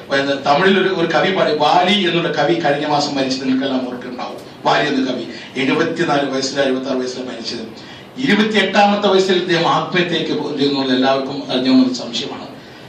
പിന്നെ തമിഴിൽ ഒരു ഒരു കവി പാടി വാലി എന്നുള്ള കവി കഴിഞ്ഞ മാസം മരിച്ചത് നിങ്ങൾക്കെല്ലാം ഓർക്കുന്നുണ്ടാവും വാലി എന്ന കവി എഴുപത്തിനാല് വയസ്സിൽ എഴുപത്തി ആറ് വയസ്സിലാണ് മരിച്ചത് ഇരുപത്തിയെട്ടാമത്തെ വയസ്സിൽ ഇദ്ദേഹം ആത്മഹത്യക്ക് എന്നുള്ളത് എല്ലാവർക്കും അറിഞ്ഞുകൊണ്ടുള്ള സംശയമാണ്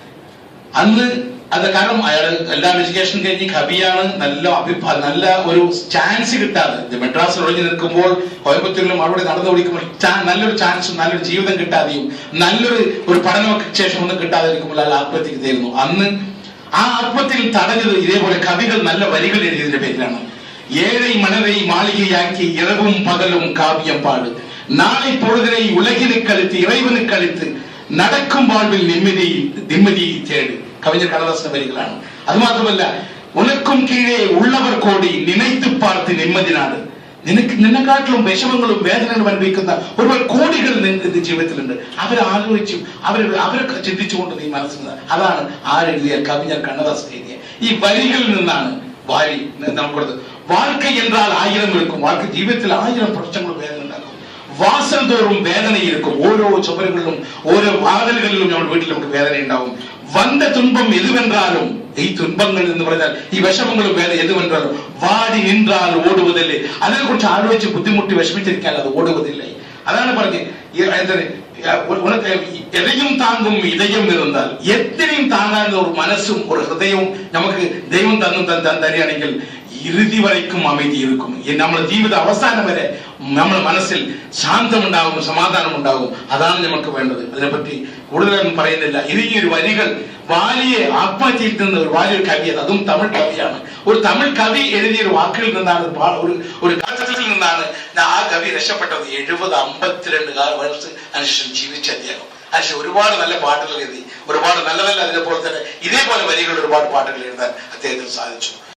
അന്ന് അത് കാരണം അയാൾ എല്ലാം എഡ്യൂക്കേഷൻ കഴിഞ്ഞ് കവിയാണ് നല്ല അഭിപ്രായ നല്ല ഒരു ചാൻസ് കിട്ടാതെ ഇത് മെഡ്രാസിൽ ഒളിഞ്ഞു നിൽക്കുമ്പോൾ കോയമ്പത്തൂരിലും അവിടെ നടന്നു ഓടിക്കുമ്പോൾ ചാ- നല്ലൊരു ചാൻസും നല്ലൊരു ജീവിതം കിട്ടാതെയും നല്ലൊരു ഒരു പഠനമൊക്കെ ശേഷം ഒന്നും കിട്ടാതെ ഇരിക്കുമ്പോൾ അയാൾ ആത്മഹത്യക്ക് തീരുന്നു അന്ന് ആ ആത്മഹത്യയിൽ തടഞ്ഞത് ഇതേപോലെ കവികൾ നല്ല വരികൾ എഴുതിയതിന്റെ പേരിലാണ് ഏഴை மனதை மாளிகையாக்கி இரவும் பகலும் காவியம் பாடு நாளை பொழுதினை உலகினுக்கு அளித்து இறைவனுக்கு அளித்து நடக்கும் வாழ்வில் நிம்மதி நிம்மதியை தேடு கவிஞர் கண்ணதாசன் வரிகளாണ് അത് മാത്രമല്ല ഉനക്കും കീഴേ ഉള്ളവർ കോടി നിനൈത്ത് പാർത്ത് നിമ്മതി നാട് നിനക്ക് നിന്നെക്കാട്ടിലും വിഷമങ്ങളും വേദനകളും അനുഭവിക്കുന്ന ഒരുപാട് കോടികൾ നിന്റെ ജീവിതത്തിലുണ്ട് അവരെ ആലോചിച്ചും അവർ അവരൊക്കെ ചിന്തിച്ചുകൊണ്ട് നീ മനസ്സിൽ അതാണ് ആരെഴുതിയ കവിஞர் കണ്ണദാസ് എഴുതിയ ഈ വരികളിൽ നിന്നാണ് വാരി നമുക്കുള്ളത് வாழ்க்கை என்றால் ஆயிரம் இருக்கும் வாழ்க்கை ജീവിതത്തിൽ ആയിരം പ്രശ്നങ്ങളും വേദന ഉണ്ടാക്കും വാസൽ തോറും വേദന இருக்கும் ഓരോ ചുമരുകളിലും ഓരോ വാതിലുകളിലും നമ്മുടെ വീട്ടിൽ നമുക്ക് വേദന ഉണ്ടാവും വந்த തുன்பം എതുവെன்றாലും ഈ തുன்பങ്ങൾ എന്ന് പറഞ്ഞാൽ ഈ വിഷമങ്ങളും വേദന എതുവെன்றாലും വാടി നിன்றாൽ ഓടുവതല്ലേ അതിനെ കുറിച്ച് ആലോചിച്ച് ബുദ്ധിമുട്ടി വിഷമിച്ചിരിക്കാൻ അത് ഓടുവതില്ലേ അതാണ് പറഞ്ഞത് ഈ എന്താണ് ഉ- ഉനക്ക് എதைയും താങ്കും ഇതയം ഇരുന്നാൽ എത്രയും താങ്ങാനുള്ള ഒരു മനസ്സും ഒരു ഹൃദയവും നമുക്ക് ദൈവം തന്നു തരികയാണെങ്കിൽ ഇറുതി വരയ്ക്കും அமைதி இருக்கும் ഈ നമ്മുടെ ജീവിത അവസാനം വരെ നമ്മുടെ മനസ്സിൽ ശാന്തമുണ്ടാകും സമാധാനം ഉണ്ടാകും അതാണ് നമുക്ക് വേണ്ടത് അതിനെപ്പറ്റി കൂടുതലൊന്നും പറയുന്നില്ല ഇത് ഈ ഒരു വരികൾ വാലിയെ ആത്മഹത്യയിൽ നിന്ന് ഒരു വലിയൊരു കവിയത് അതും തമിഴ് കവിയാണ് ഒരു തമിഴ് കവി എഴുതിയ ഒരു വാക്കുകളിൽ നിന്നാണ് ഒരു പാ- ഒരു ഒരു കാലത്തിൽ നിന്നാണ് ആ കവി രക്ഷപ്പെട്ടത് എഴുപത് അമ്പത്തിരണ്ട് കാല- വർഷം അതിനുശേഷം ജീവിച്ച അദ്ദേഹം അതിനുശേഷം ഒരുപാട് നല്ല പാട്ടുകൾ എഴുതി ഒരുപാട് നല്ല നല്ല അതിനെ പോലെ തന്നെ ഇതേപോലെ വരികൾ ഒരുപാട് പാട്ടുകൾ എഴുതാൻ അദ്ദേഹത്തിന് സാധിച്ചു